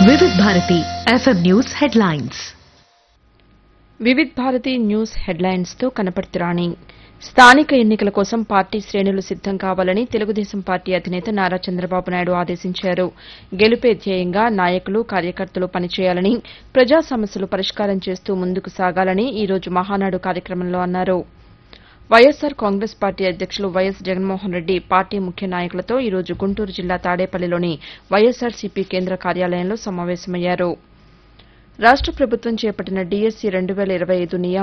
వివిధ Bharati FM news headlines Vividh Bharati news హెడ్లైన్స్తో కనపర్తి రాణి స్థానిక ఎన్నికల కోసం పార్టీ శ్రేణులు సిద్దం కావాలని తెలుగుదేశం పార్టీ అధినేత నారా చంద్రబాబు నాయుడు ఆదేశించారు గెలుపే ధ్యేయంగా నాయకులు కార్యకర్తలు పనిచేయాలని ప్రజా సమస్యలు పరిష్కారం చేస్తూ ముందుకు సాగాలని ఈ రోజు మహానాడు కార్యక్రమంలో అన్నారు వైఎస్సార్ కాంగ్రెస్ పార్టీ అధ్యక్షులు వైఎస్ జగన్మోహన్ రెడ్డి పార్టీ ముఖ్య నాయకులతో ఈ రోజు గుంటూరు జిల్లా తాడేపల్లిలోని వైఎస్సార్సీపీ కేంద్ర కార్యాలయంలో సమావేశమయ్యారు రాష్ట ప్రభుత్వం చేపట్టిన డీఎస్సీ రెండు వేల ఇరవై ఐదు నియామకాల